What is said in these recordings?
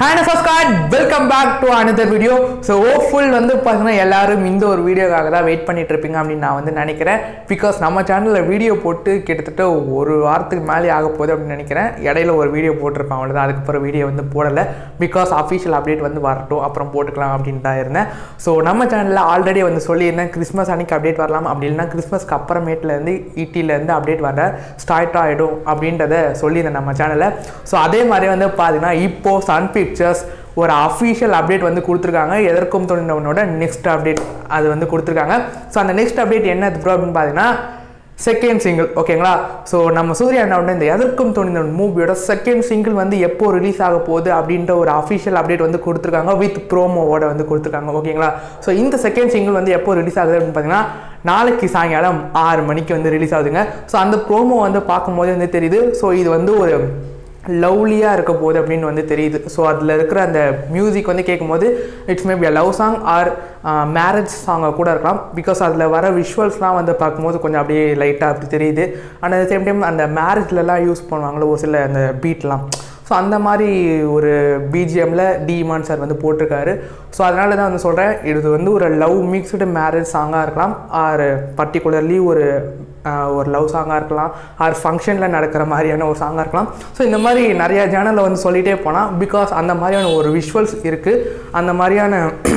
hi நஃபஸ்கார் welcome back to another video so ஓஃபுல் வந்து பார்த்தீங்கன்னா எல்லாரும் இந்த ஒரு வீடியோக்காக தான் வெயிட் பண்ணிட்டு இருப்பீங்க அப்படின்னு நான் வந்து நினைக்கிறேன் பிகாஸ் நம்ம சேனலில் வீடியோ போட்டு கிட்டத்தட்ட ஒரு வாரத்துக்கு மேலே ஆக போகுது அப்படின்னு நினைக்கிறேன் இடையில ஒரு வீடியோ போட்டிருப்பேன் அவ்வளோதான் அதுக்கப்புறம் வீடியோ வந்து போடலை பிகாஸ் அஃபிஷியல் அப்டேட் வந்து வரட்டும் அப்புறம் போட்டுக்கலாம் அப்படின்னு தான் இருந்தேன் ஸோ நம்ம சேனலில் ஆல்ரெடி வந்து சொல்லியிருந்தேன் கிறிஸ்மஸ் அன்னைக்கு அப்டேட் வரலாம் அப்படி இல்லைன்னா கிறிஸ்மஸ்க்கு அப்புறமேட்லேருந்து ஈட்டிலேருந்து அப்டேட் வர ஸ்டார்ட் ஆகிடும் அப்படின்றத சொல்லியிருந்தேன் நம்ம சேனலில் ஸோ அதே மாதிரி வந்து பார்த்தீங்கன்னா இப்போ சன் பிக்சர்ஸ் ஒரு அஃபிஷியல் அப்டேட் வந்து கொடுத்துருக்காங்க எதற்கும் தொழில்நவனோட நெக்ஸ்ட் அப்டேட் அது வந்து கொடுத்துருக்காங்க ஸோ அந்த நெக்ஸ்ட் அப்டேட் என்ன ப்ரோ அப்படின்னு பார்த்தீங்கன்னா செகண்ட் சிங்கிள் ஓகேங்களா ஸோ நம்ம சூர்யா அண்ணாவோட இந்த எதற்கும் துணிந்தவன் மூவியோட செகண்ட் சிங்கிள் வந்து எப்போ ரிலீஸ் ஆக போகுது அப்படின்ற ஒரு அஃபிஷியல் அப்டேட் வந்து கொடுத்துருக்காங்க வித் ப்ரோமோவோட வந்து கொடுத்துருக்காங்க ஓகேங்களா ஸோ இந்த செகண்ட் சிங்கிள் வந்து எப்போ ரிலீஸ் ஆகுது அப்படின்னு பார்த்தீங்கன்னா நாளைக்கு சாயங்காலம் ஆறு மணிக்கு வந்து ரிலீஸ் ஆகுதுங்க ஸோ அந்த ப்ரோமோ வந்து பார்க்கும்போது வந்து தெரியுது ஸோ இது வந்து ஒரு லவ்லியாக இருக்க போகுது அப்படின்னு வந்து தெரியுது ஸோ அதில் இருக்கிற அந்த மியூசிக் வந்து கேட்கும்போது it's maybe love song or marriage சாங்காக கூட இருக்கலாம் பிகாஸ் அதில் வர விஷுவல்ஸ்லாம் வந்து பார்க்கும்போது கொஞ்சம் அப்படியே லைட்டாக அப்படி தெரியுது அண்ட் அட் சேம் டைம் அந்த மேரேஜ்லலாம் யூஸ் பண்ணுவாங்களோ ஒரு சில அந்த பீட்லாம் ஸோ அந்த மாதிரி ஒரு பிஜிஎம்மில் டிமான் சார் வந்து போட்டிருக்காரு ஸோ அதனால தான் வந்து சொல்கிறேன் இது வந்து ஒரு லவ் மிக்ஸ்டு மேரேஜ் சாங்காக இருக்கலாம் ஆர் பர்டிகுலர்லி ஒரு ஆஹ், ஒரு லவ் சாங்காக இருக்கலாம் ஆர் ஃபங்க்ஷனில் நடக்கிற மாதிரியான ஒரு சாங்காக இருக்கலாம் ஸோ இந்த மாதிரி நிறைய சேனலில் வந்து சொல்லிகிட்டே போனால் பிகாஸ் அந்த மாதிரியான ஒரு விஷுவல்ஸ் இருக்குது அந்த மாதிரியான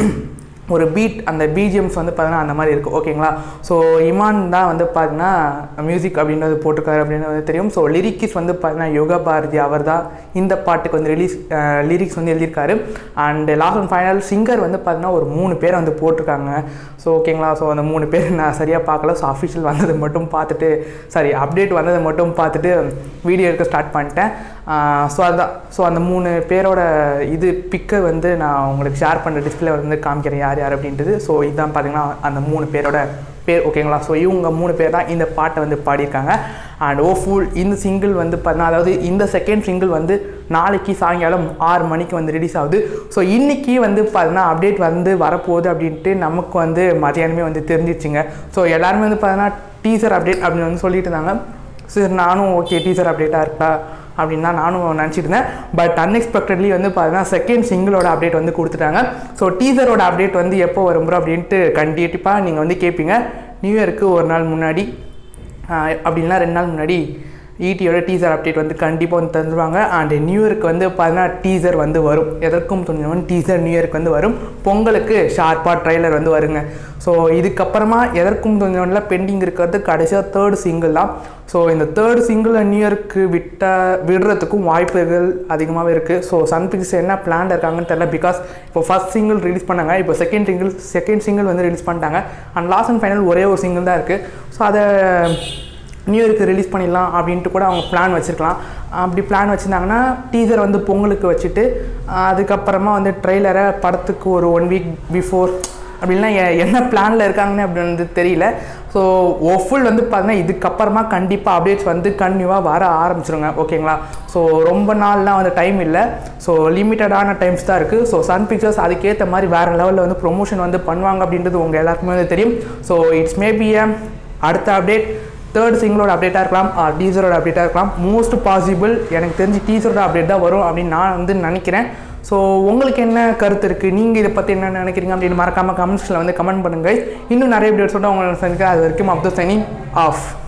ஒரு பீட் அந்த பிஜிஎம்ஸ் வந்து பார்த்தீங்கன்னா அந்த மாதிரி இருக்குது ஓகேங்களா ஸோ இமான் தான் வந்து பார்த்தீங்கன்னா மியூசிக் அப்படின்றது போட்டிருக்காரு அப்படின்னு வந்து தெரியும் ஸோ லிரிக்ஸ் வந்து பார்த்தீங்கன்னா யோகா பாரதி அவர் தான் இந்த பாட்டுக்கு வந்து ரிலீஸ் லிரிக்ஸ் வந்து எழுதியிருக்காரு and last and final singer வந்து பார்த்தீங்கன்னா ஒரு மூணு பேரை வந்து போட்டிருக்காங்க ஸோ ஓகேங்களா ஸோ அந்த மூணு பேர் நான் சரியாக பார்க்கல ஸோ அஃபிஷியல் வந்ததை மட்டும் பார்த்துட்டு சாரி அப்டேட் வந்ததை மட்டும் பார்த்துட்டு வீடியோ எடுக்க ஸ்டார்ட் பண்ணிட்டேன் ஸோ அதுதான் ஸோ அந்த மூணு பேரோட இது பிக்கை வந்து நான் உங்களுக்கு ஷேர் பண்ணுற டிஸ்பிளே வந்து காமிக்கிறேன் யார் யார் அப்படின்றது ஸோ இதுதான் பார்த்தீங்கன்னா அந்த மூணு பேரோட பேர் ஓகேங்களா ஸோ இவங்க மூணு பேர் தான் இந்த பாட்டை வந்து பாடியிருக்காங்க அண்ட் ஓ ஃபுல் இந்த சிங்கிள் வந்து பார்த்தீங்கன்னா அதாவது இந்த செகண்ட் சிங்கிள் வந்து நாளைக்கு சாயங்காலம் ஆறு மணிக்கு வந்து ரிலீஸ் ஆகுது ஸோ இன்றைக்கி வந்து பார்த்தீங்கன்னா அப்டேட் வந்து வரப்போகுது அப்படின்ட்டு நமக்கு வந்து மதியானமே வந்து தெரிஞ்சிச்சுங்க ஸோ எல்லாருமே வந்து பார்த்தீங்கன்னா டீசர் அப்டேட் அப்படின்னு வந்து சொல்லிட்டு இருந்தாங்க சரி நானும் ஓகே டீசர் அப்டேட்டாக இருக்கா அப்படின்னு தான் நானும் நினச்சிட்டு இருந்தேன் பட் அன்எக்ஸ்பெக்டட்லி வந்து பார்த்தீங்கன்னா செகண்ட் சிங்கிளோட அப்டேட் வந்து கொடுத்துட்டாங்க ஸோ டீசரோட அப்டேட் வந்து எப்போ வரும் bro அப்படின்ட்டு கண்டிப்பாக நீங்கள் வந்து கேட்பீங்க நியூ இயருக்கு ஒரு நாள் முன்னாடி ஆஹ் அப்படின்னா ரெண்டு நாள் முன்னாடி ஈட்டியோட டீசர் அப்டேட் வந்து கண்டிப்பாக வந்து தந்துடுவாங்க அண்ட் நியூ இயருக்கு வந்து பார்த்தீங்கன்னா டீசர் வந்து வரும் எதற்கும் துணிஞ்சவன் டீசர் நியூ இயருக்கு வந்து வரும் பொங்கலுக்கு ஷார்ப்பாக ட்ரைலர் வந்து வருங்க ஸோ இதுக்கப்புறமா எதற்கும் துணிஞ்சவனில் பெண்டிங் இருக்கிறது கடைசியாக தேர்ட் சிங்கிள் தான் ஸோ இந்த தேர்ட் சிங்கிள் நியூ இயர்க்கு விட்ட விடுறதுக்கும் வாய்ப்புகள் அதிகமாகவே இருக்குது ஸோ சன் பிக்ஸ் என்ன பிளான் இருக்காங்கன்னு தெரியல பிகாஸ் இப்போ ஃபர்ஸ்ட் சிங்கிள் ரிலீஸ் பண்ணாங்க இப்போ செகண்ட் சிங்கிள் செகண்ட் சிங்கிள் வந்து ரிலீஸ் பண்ணிட்டாங்க அண்ட் லாஸ்ட் அண்ட் ஃபைனல் ஒரே ஒரு சிங்கிள் தான் இருக்குது ஸோ அதை நியூ இயருக்கு ரிலீஸ் பண்ணிடலாம் அப்படின்ட்டு கூட அவங்க பிளான் வச்சுருக்கலாம் அப்படி பிளான் வச்சுருந்தாங்கன்னா டீசர் வந்து பொங்கலுக்கு வச்சுட்டு ஆஹ் அதுக்கப்புறமா வந்து ட்ரெய்லரை படத்துக்கு ஒரு ஒன் வீக் பிஃபோர் அப்படின்னா எ- என்ன பிளானில் இருக்காங்கன்னு அப்படி வந்து தெரியல ஸோ ஒஃபுல் வந்து பார்த்தீங்கன்னா இதுக்கப்புறமா கண்டிப்பாக அப்டேட்ஸ் வந்து கன்டினியூவாக வர ஆரம்பிச்சிருங்க ஓகேங்களா ஸோ ரொம்ப நாள்லாம் வந்து டைம் இல்லை ஸோ லிமிட்டடான டைம்ஸ் தான் இருக்குது ஸோ சன் பிக்சர்ஸ் அதுக்கேற்ற மாதிரி வேறு லெவலில் வந்து ப்ரொமோஷன் வந்து பண்ணுவாங்க அப்படின்றது உங்கள் எல்லாருக்குமே வந்து தெரியும் ஸோ இட்ஸ் மேபி அடுத்த அப்டேட் தேர்ட் சிங்கிளோட அப்டேட்டாக இருக்கலாம் டீசரோட அப்டேட்டாக இருக்கலாம் மோஸ்ட் பாசிபிள் எனக்கு தெரிஞ்சு டீசரோட அப்டேட் தான் வரும் அப்படின்னு நான் வந்து நினைக்கிறேன் ஸோ உங்களுக்கு என்ன கருத்து இருக்குது நீங்கள் இதை பற்றி என்ன நினைக்கிறீங்க அப்படின்னு மறக்காமல் கமெண்ட்ஸில் வந்து கமெண்ட் பண்ணுங்க இன்னும் நிறைய அப்டேட்ஸோட உங்களை சந்திக்கிறேன் அது வரைக்கும் அப்துல் சனி ஆஃப்